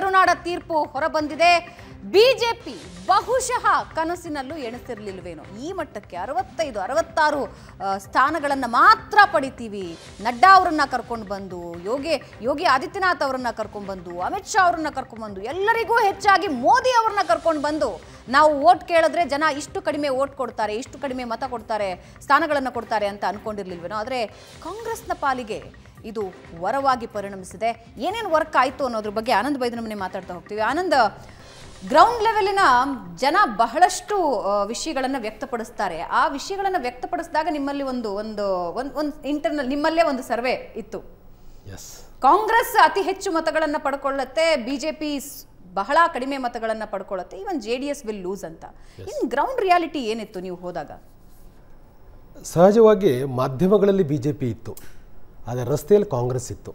ಕರುನಾಡ ತೀರ್ಪು ಹೊರಬಂದಿದೆ ಬಿಜೆಪಿ ಬಹುಶಃ ಕನಸಿನಲ್ಲೂ ಎಣಿಸಿರ್ಲಿಲ್ವೇನೋ ಈ ಮಟ್ಟಕ್ಕೆ ಅರವತ್ತೈದು ಅರವತ್ತಾರು ಆ, ಸ್ಥಾನಗಳನ್ನ ಮಾತ್ರ ಪಡಿತೀವಿ ನಡ್ಡಾ ಅವರನ್ನ ಕರ್ಕೊಂಡು ಬಂದು ಯೋಗಿ ಯೋಗಿ ಆದಿತ್ಯನಾಥ್ ಅವರನ್ನ ಕರ್ಕೊಂಡು ಬಂದು ಅಮಿತ್ ಶಾ ಅವರನ್ನ ಕರ್ಕೊಂಡು ಬಂದು ಎಲ್ಲರಿಗೂ ಹೆಚ್ಚಾಗಿ ಮೋದಿ ಅವ್ರನ್ನ ಕರ್ಕೊಂಡು ಬಂದು ನಾವು ಓಟ್ ಕೇಳಿದ್ರೆ ಜನ ಇಷ್ಟು ಕಡಿಮೆ ಓಟ್ ಕೊಡ್ತಾರೆ ಇಷ್ಟು ಕಡಿಮೆ ಮತ ಕೊಡ್ತಾರೆ ಸ್ಥಾನಗಳನ್ನು ಕೊಡ್ತಾರೆ ಅಂತ ಅನ್ಕೊಂಡಿರ್ಲಿಲ್ವೇನೋ ಆದರೆ ಕಾಂಗ್ರೆಸ್ನ ಪಾಲಿಗೆ ಇದು ವರವಾಗಿ ಪರಿಣಮಿಸಿದೆ ಏನೇನು ವರ್ಕ್ ಆಯಿತು ಅನ್ನೋದ್ರ ಬಗ್ಗೆ ಆನಂದ್ ಬೈದನ ಮನೆ ಮಾತಾಡ್ತಾ ಹೋಗ್ತೀವಿ ಆನಂದ್ ಗ್ರೌಂಡ್ ಲೆವೆಲಿನ ಜನ ಬಹಳಷ್ಟು ವಿಷಯಗಳನ್ನು ವ್ಯಕ್ತಪಡಿಸ್ತಾರೆ ಆ ವಿಷಯಗಳನ್ನು ವ್ಯಕ್ತಪಡಿಸಿದಾಗ ನಿಮ್ಮಲ್ಲಿ ಒಂದು ಒಂದು ಒಂದು ಒಂದು ಇಂಟರ್ನಲ್ ನಿಮ್ಮಲ್ಲೇ ಒಂದು ಸರ್ವೆ ಇತ್ತು ಎಸ್ ಕಾಂಗ್ರೆಸ್ ಅತಿ ಹೆಚ್ಚು ಮತಗಳನ್ನು ಪಡ್ಕೊಳ್ಳುತ್ತೆ ಬಿಜೆಪಿ ಬಹಳ ಕಡಿಮೆ ಮತಗಳನ್ನು ಪಡ್ಕೊಳ್ಳುತ್ತೆ even J D S will lose ಅಂತ ಇನ್ ಗ್ರೌಂಡ್ ರಿಯಾಲಿಟಿ ಏನಿತ್ತು ನೀವು ಹೋದಾಗ ಸಹಜವಾಗಿ ಮಾಧ್ಯಮಗಳಲ್ಲಿ ಬಿ ಜೆ ಪಿ ಇತ್ತು ಆದರೆ ರಸ್ತೆಯಲ್ಲಿ ಕಾಂಗ್ರೆಸ್ ಇತ್ತು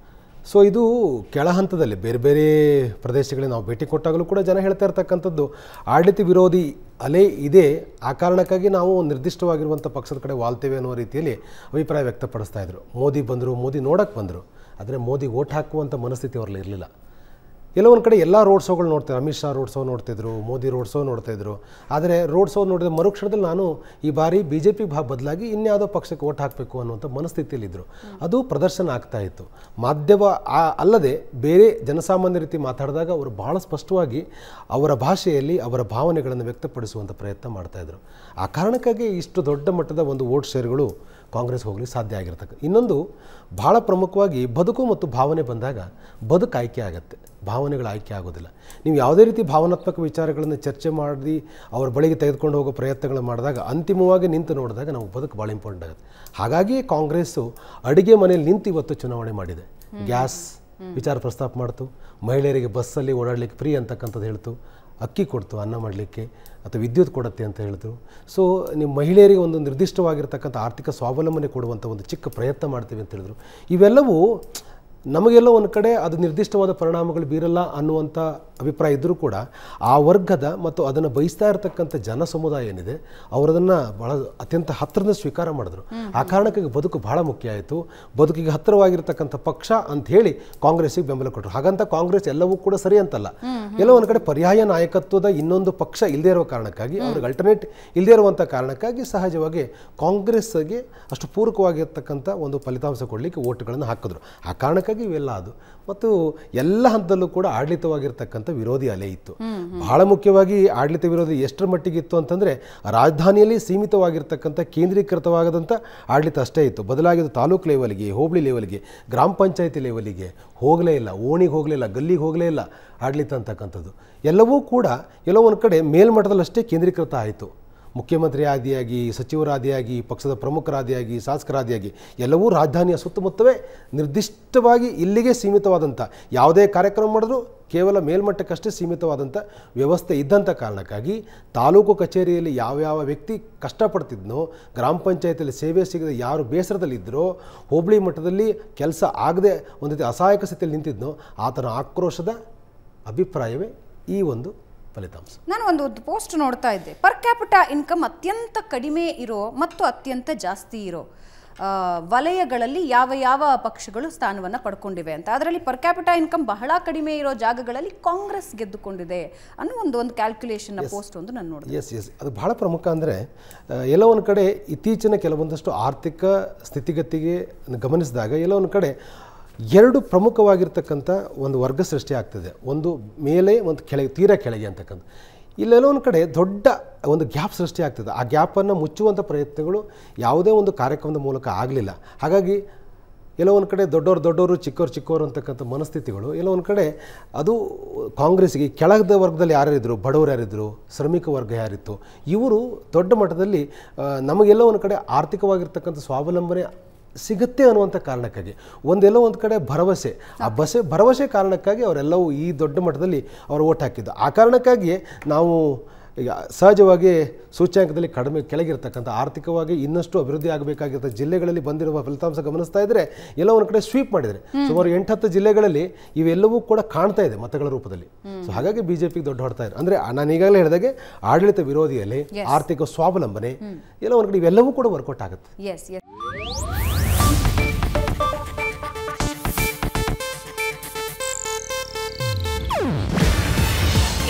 ಸೊ ಇದು ಕೆಳ ಹಂತದಲ್ಲಿ ಬೇರೆ ಬೇರೆ ಪ್ರದೇಶಗಳಿಗೆ ನಾವು ಭೇಟಿ ಕೊಟ್ಟಾಗಲೂ ಕೂಡ ಜನ ಹೇಳ್ತಾ ಇರ್ತಕ್ಕಂಥದ್ದು ಆಡಳಿತ ವಿರೋಧಿ ಅಲೆ ಇದೆ ಆ ಕಾರಣಕ್ಕಾಗಿ ನಾವು ನಿರ್ದಿಷ್ಟವಾಗಿರುವಂಥ ಪಕ್ಷದ ಕಡೆ ವಾಲ್ತೇವೆ ಅನ್ನುವ ರೀತಿಯಲ್ಲಿ ಅಭಿಪ್ರಾಯ ವ್ಯಕ್ತಪಡಿಸ್ತಾ ಇದ್ರು ಮೋದಿ ಬಂದರು ಮೋದಿ ನೋಡಕ್ಕೆ ಬಂದರು ಆದರೆ ಮೋದಿ ಓಟ್ ಹಾಕುವಂಥ ಮನಸ್ಥಿತಿ ಅವರಲ್ಲಿ ಇರಲಿಲ್ಲ ಎಲ್ಲೋ ಒಂದು ಕಡೆ ಎಲ್ಲ ರೋಡ್ ಶೋಗಳು ನೋಡ್ತಾರೆ ಅಮಿತ್ ಶಾ ರೋಡ್ ಶೋ ನೋಡ್ತಿದ್ರು ಮೋದಿ ರೋಡ್ ಶೋ ನೋಡ್ತಾಯಿದ್ರು ಆದರೆ ರೋಡ್ ಶೋ ನೋಡಿದ ಮರುಕ್ಷಣದಲ್ಲಿ ನಾನು ಈ ಬಾರಿ ಬಿ ಜೆ ಪಿ ಭಾ ಬದಲಾಗಿ ಇನ್ಯಾವುದೋ ಪಕ್ಷಕ್ಕೆ ಓಟ್ ಹಾಕಬೇಕು ಅನ್ನುವಂಥ ಮನಸ್ಥಿತಿಯಲ್ಲಿದ್ದರು ಅದು ಪ್ರದರ್ಶನ ಆಗ್ತಾ ಇತ್ತು ಮಾಧ್ಯಮ ಆ- ಅಲ್ಲದೆ ಬೇರೆ ಜನಸಾಮಾನ್ಯ ರೀತಿ ಮಾತಾಡಿದಾಗ ಅವರು ಬಹಳ ಸ್ಪಷ್ಟವಾಗಿ ಅವರ ಭಾಷೆಯಲ್ಲಿ ಅವರ ಭಾವನೆಗಳನ್ನು ವ್ಯಕ್ತಪಡಿಸುವಂಥ ಪ್ರಯತ್ನ ಮಾಡ್ತಾಯಿದ್ರು ಆ ಕಾರಣಕ್ಕಾಗಿ ಇಷ್ಟು ದೊಡ್ಡ ಮಟ್ಟದ ಒಂದು ವೋಟ್ ಶೇರ್ಗಳು ಕಾಂಗ್ರೆಸ್ ಹೋಗಲಿಕ್ಕೆ ಸಾಧ್ಯ ಆಗಿರ್ತಕ್ಕ ಇನ್ನೊಂದು ಭಾಳ ಪ್ರಮುಖವಾಗಿ ಬದುಕು ಮತ್ತು ಭಾವನೆ ಬಂದಾಗ ಬದುಕು ಆಯ್ಕೆ ಆಗುತ್ತೆ ಭಾವನೆಗಳು ಆಯ್ಕೆ ಆಗೋದಿಲ್ಲ ನೀವು ಯಾವುದೇ ರೀತಿ ಭಾವನಾತ್ಮಕ ವಿಚಾರಗಳನ್ನು ಚರ್ಚೆ ಮಾಡಿ ಅವ್ರ ಬಳಿಗೆ ತೆಗೆದುಕೊಂಡು ಹೋಗೋ ಪ್ರಯತ್ನಗಳು ಮಾಡಿದಾಗ ಅಂತಿಮವಾಗಿ ನಿಂತು ನೋಡಿದಾಗ ನಮಗೆ ಬದುಕು ಭಾಳ ಇಂಪಾರ್ಟೆಂಟ್ ಆಗುತ್ತೆ ಹಾಗಾಗಿ ಕಾಂಗ್ರೆಸ್ಸು ಅಡುಗೆ ಮನೆಯಲ್ಲಿ ನಿಂತು ಇವತ್ತು ಚುನಾವಣೆ ಮಾಡಿದೆ ಗ್ಯಾಸ್ ವಿಚಾರ ಪ್ರಸ್ತಾಪ ಮಾಡ್ತು ಮಹಿಳೆಯರಿಗೆ ಬಸ್ಸಲ್ಲಿ ಓಡಾಡಲಿಕ್ಕೆ ಫ್ರೀ ಅಂತಕ್ಕಂಥದ್ದು ಹೇಳ್ತು ಅಕ್ಕಿ ಕೊಡ್ತು ಅನ್ನ ಮಾಡಲಿಕ್ಕೆ ಅಥವಾ ವಿದ್ಯುತ್ ಕೊಡುತ್ತೆ ಅಂತ ಹೇಳಿದ್ರು ಸೊ ನೀವು ಮಹಿಳೆಯರಿಗೆ ಒಂದು ನಿರ್ದಿಷ್ಟವಾಗಿರ್ತಕ್ಕಂಥ ಆರ್ಥಿಕ ಸ್ವಾವಲಂಬನೆ ಕೊಡುವಂಥ ಒಂದು ಚಿಕ್ಕ ಪ್ರಯತ್ನ ಮಾಡ್ತೀವಿ ಅಂತ ಹೇಳಿದ್ರು ಇವೆಲ್ಲವೂ ನಮಗೆಲ್ಲೋ ಒಂದು ಕಡೆ ಅದು ನಿರ್ದಿಷ್ಟವಾದ ಪರಿಣಾಮಗಳು ಬೀರಲ್ಲ ಅನ್ನುವಂಥ ಅಭಿಪ್ರಾಯ ಇದ್ದರೂ ಕೂಡ ಆ ವರ್ಗದ ಮತ್ತು ಅದನ್ನು ಬಯಸ್ತಾ ಇರತಕ್ಕಂಥ ಜನ ಸಮುದಾಯ ಏನಿದೆ ಅವರದನ್ನು ಭಾಳ ಅತ್ಯಂತ ಹತ್ತಿರದ ಸ್ವೀಕಾರ ಮಾಡಿದ್ರು ಆ ಕಾರಣಕ್ಕಾಗಿ ಬದುಕು ಬಹಳ ಮುಖ್ಯ ಆಯಿತು ಬದುಕಿಗೆ ಹತ್ತಿರವಾಗಿರ್ತಕ್ಕಂಥ ಪಕ್ಷ ಅಂತ ಹೇಳಿ ಕಾಂಗ್ರೆಸ್ಸಿಗೆ ಬೆಂಬಲ ಕೊಟ್ಟರು ಹಾಗಂತ ಕಾಂಗ್ರೆಸ್ ಎಲ್ಲವೂ ಕೂಡ ಸರಿ ಅಂತಲ್ಲ ಎಲ್ಲೋ ಒಂದು ಕಡೆ ಪರ್ಯಾಯ ನಾಯಕತ್ವದ ಇನ್ನೊಂದು ಪಕ್ಷ ಇಲ್ಲದೇ ಇರುವ ಕಾರಣಕ್ಕಾಗಿ ಅವ್ರಿಗೆ ಅಲ್ಟರ್ನೇಟ್ ಇಲ್ಲದೇ ಇರುವಂಥ ಕಾರಣಕ್ಕಾಗಿ ಸಹಜವಾಗಿ ಕಾಂಗ್ರೆಸ್ಗೆ ಅಷ್ಟು ಪೂರಕವಾಗಿರ್ತಕ್ಕಂಥ ಒಂದು ಫಲಿತಾಂಶ ಕೊಡಲಿಕ್ಕೆ ಓಟ್ಗಳನ್ನು ಹಾಕಿದ್ರು ಆ ಕಾರಣಕ್ಕಾಗಿ ಇವೆಲ್ಲ ಅದು ಮತ್ತು ಎಲ್ಲ ಹಂತದಲ್ಲೂ ಕೂಡ ಆಡಳಿತವಾಗಿರ್ತಕ್ಕಂಥ ವಿರೋಧಿ ಅಲೆ ಇತ್ತು ಬಹಳ ಮುಖ್ಯವಾಗಿ ಆಡಳಿತ ವಿರೋಧಿ ಎಷ್ಟರ ಮಟ್ಟಿಗೆ ಇತ್ತು ಅಂತಂದರೆ ರಾಜಧಾನಿಯಲ್ಲಿ ಸೀಮಿತವಾಗಿರ್ತಕ್ಕಂಥ ಕೇಂದ್ರೀಕೃತವಾಗದಂಥ ಆಡಳಿತ ಅಷ್ಟೇ ಇತ್ತು ಬದಲಾಗಿ ಅದು ತಾಲೂಕು ಲೆವೆಲ್ಗೆ ಹೋಬಳಿ ಲೆವೆಲ್ಗೆ ಗ್ರಾಮ ಪಂಚಾಯತಿ ಲೆವೆಲಿಗೆ ಹೋಗಲೇ ಇಲ್ಲ ಓಣಿಗೆ ಹೋಗಲೇ ಇಲ್ಲ ಗಲ್ಲಿಗೆ ಹೋಗಲೇ ಇಲ್ಲ ಆಡಳಿತ ಅಂತಕ್ಕಂಥದ್ದು ಎಲ್ಲವೂ ಕೂಡ ಎಲ್ಲೋ ಒಂದು ಕಡೆ ಮೇಲ್ಮಟ್ಟದಲ್ಲಷ್ಟೇ ಕೇಂದ್ರೀಕೃತ ಆಯಿತು ಮುಖ್ಯಮಂತ್ರಿ ಆದಿಯಾಗಿ ಸಚಿವರಾದಿಯಾಗಿ ಪಕ್ಷದ ಪ್ರಮುಖರಾದಿಯಾಗಿ ಶಾಸಕರಾದಿಯಾಗಿ ಎಲ್ಲವೂ ರಾಜಧಾನಿಯ ಸುತ್ತಮುತ್ತವೇ ನಿರ್ದಿಷ್ಟವಾಗಿ ಇಲ್ಲಿಗೆ ಸೀಮಿತವಾದಂಥ ಯಾವುದೇ ಕಾರ್ಯಕ್ರಮ ಮಾಡಿದ್ರೂ ಕೇವಲ ಮೇಲ್ಮಟ್ಟಕ್ಕಷ್ಟೇ ಸೀಮಿತವಾದಂಥ ವ್ಯವಸ್ಥೆ ಇದ್ದಂಥ ಕಾರಣಕ್ಕಾಗಿ ತಾಲೂಕು ಕಚೇರಿಯಲ್ಲಿ ಯಾವ್ಯಾವ ವ್ಯಕ್ತಿ ಕಷ್ಟಪಡ್ತಿದ್ನೋ ಗ್ರಾಮ ಪಂಚಾಯತಿಯಲ್ಲಿ ಸೇವೆ ಸಿಗದೆ ಯಾರು ಬೇಸರದಲ್ಲಿದ್ದರೋ ಹೋಬಳಿ ಮಟ್ಟದಲ್ಲಿ ಕೆಲಸ ಆಗದೆ ಒಂದು ರೀತಿ ಅಸಹಾಯಕ ಸ್ಥಿತಿಯಲ್ಲಿ ನಿಂತಿದ್ನೋ ಆತನ ಆಕ್ರೋಶದ ಅಭಿಪ್ರಾಯವೇ ಈ ಒಂದು ಫಲಿತಾಂಶ ನಾನು ಒಂದು ಪೋಸ್ಟ್ ನೋಡ್ತಾ ಇದ್ದೆ ಪರ್ ಕ್ಯಾಪಿಟಾ ಇನ್ಕಮ್ ಅತ್ಯಂತ ಕಡಿಮೆ ಇರೋ ಮತ್ತು ಅತ್ಯಂತ ಜಾಸ್ತಿ ಇರೋ ಆ, ವಲಯಗಳಲ್ಲಿ ಯಾವ ಯಾವ ಪಕ್ಷಗಳು ಸ್ಥಾನವನ್ನು ಪಡ್ಕೊಂಡಿವೆ ಅಂತ ಅದರಲ್ಲಿ ಪರ್ ಕ್ಯಾಪಿಟಾ ಇನ್ಕಮ್ ಬಹಳ ಕಡಿಮೆ ಇರೋ ಜಾಗಗಳಲ್ಲಿ ಕಾಂಗ್ರೆಸ್ ಗೆದ್ದುಕೊಂಡಿದೆ ಅನ್ನೋ ಒಂದು ಒಂದು ಕ್ಯಾಲ್ಕುಲೇಷನ್ ಪೋಸ್ಟ್ ಒಂದು ನಾನು ನೋಡಿದೆ ಎಸ್ ಎಸ್ ಅದು ಬಹಳ ಪ್ರಮುಖ ಅಂದರೆ ಎಲ್ಲೋ ಒಂದು ಕಡೆ ಇತ್ತೀಚಿನ ಕೆಲವೊಂದಷ್ಟು ಆರ್ಥಿಕ ಸ್ಥಿತಿಗತಿಗೆ ಗಮನಿಸಿದಾಗ ಎಲ್ಲೋ ಒಂದು ಕಡೆ ಎರಡು ಪ್ರಮುಖವಾಗಿರ್ತಕ್ಕಂಥ ಒಂದು ವರ್ಗ ಸೃಷ್ಟಿ ಆಗ್ತದೆ ಒಂದು ಮೇಲೆ ಒಂದು ಕೆಳಗೆ ತೀರಾ ಕೆಳಗೆ ಅಂತಕ್ಕಂಥ ಇಲ್ಲೆಲ್ಲೋ ಒಂದು ಕಡೆ ದೊಡ್ಡ ಒಂದು ಗ್ಯಾಪ್ ಸೃಷ್ಟಿ ಆಗ್ತದೆ ಆ ಗ್ಯಾಪನ್ನು ಮುಚ್ಚುವಂಥ ಪ್ರಯತ್ನಗಳು ಯಾವುದೇ ಒಂದು ಕಾರ್ಯಕ್ರಮದ ಮೂಲಕ ಆಗಲಿಲ್ಲ ಹಾಗಾಗಿ ಎಲ್ಲೋ ಒಂದು ಕಡೆ ದೊಡ್ಡವರು ದೊಡ್ಡವರು ಚಿಕ್ಕವರು ಚಿಕ್ಕವರು ಅಂತಕ್ಕಂಥ ಮನಸ್ಥಿತಿಗಳು ಎಲ್ಲೋ ಒಂದು ಕಡೆ ಅದು ಕಾಂಗ್ರೆಸ್ಗೆ ಕೆಳಗದ ವರ್ಗದಲ್ಲಿ ಯಾರ್ಯಾರಿದ್ರು ಬಡವರು ಯಾರಿದ್ರು ಶ್ರಮಿಕ ವರ್ಗ ಯಾರಿತ್ತು ಇವರು ದೊಡ್ಡ ಮಟ್ಟದಲ್ಲಿ ಆ, ನಮಗೆಲ್ಲೋ ಒಂದು ಕಡೆ ಆರ್ಥಿಕವಾಗಿರ್ತಕ್ಕಂಥ ಸ್ವಾವಲಂಬನೆ ಸಿಗುತ್ತೆ ಅನ್ನುವಂಥ ಕಾರಣಕ್ಕಾಗಿ ಒಂದೆಲ್ಲೋ ಒಂದು ಕಡೆ ಭರವಸೆ ಆ ಬಸೆ ಭರವಸೆ ಕಾರಣಕ್ಕಾಗಿ ಅವರೆಲ್ಲವೂ ಈ ದೊಡ್ಡ ಮಟ್ಟದಲ್ಲಿ ಅವರು ಓಟ್ ಹಾಕಿದ್ದು ಆ ಕಾರಣಕ್ಕಾಗಿಯೇ ನಾವು ಈಗ ಸಹಜವಾಗಿ ಸೂಚ್ಯಾಂಕದಲ್ಲಿ ಕಡಿಮೆ ಕೆಳಗಿರ್ತಕ್ಕಂಥ ಆರ್ಥಿಕವಾಗಿ ಇನ್ನಷ್ಟು ಅಭಿವೃದ್ಧಿ ಆಗಬೇಕಾಗಿರೋ ಜಿಲ್ಲೆಗಳಲ್ಲಿ ಬಂದಿರುವ ಫಲಿತಾಂಶ ಗಮನಿಸ್ತಾ ಇದ್ದರೆ ಎಲ್ಲ ಒಂದು ಕಡೆ ಸ್ವೀಪ್ ಮಾಡಿದರೆ ಸುಮಾರು ಎಂಟತ್ತು ಜಿಲ್ಲೆಗಳಲ್ಲಿ ಇವೆಲ್ಲವೂ ಕೂಡ ಕಾಣ್ತಾ ಇದೆ ಮತಗಳ ರೂಪದಲ್ಲಿ ಸೊ ಹಾಗಾಗಿ ಬಿಜೆಪಿಗೆ ದೊಡ್ಡ ಹೊಡ್ತಾ ಇದೆ ಅಂದರೆ ನಾನು ಈಗಾಗಲೇ ಹೇಳಿದಾಗೆ ಆಡಳಿತ ವಿರೋಧಿಯಲ್ಲಿ ಆರ್ಥಿಕ ಸ್ವಾವಲಂಬನೆ ಎಲ್ಲ ಒಂದು ಕಡೆ ಇವೆಲ್ಲವೂ ಕೂಡ ವರ್ಕೌಟ್ ಆಗುತ್ತೆ ಎಸ್ ಎಸ್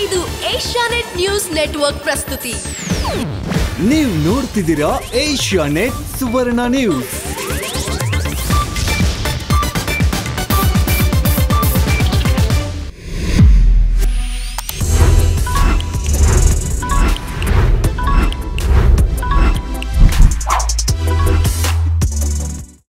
ಇದು ಏಷ್ಯಾನೆಟ್ ನ್ಯೂಸ್ ನೆಟ್ವರ್ಕ್ ಪ್ರಸ್ತುತಿ ನೀವು ನೋಡ್ತಿದ್ದೀರಾ ಏಷ್ಯಾ ನೆಟ್ ಸುವರ್ಣ ನ್ಯೂಸ್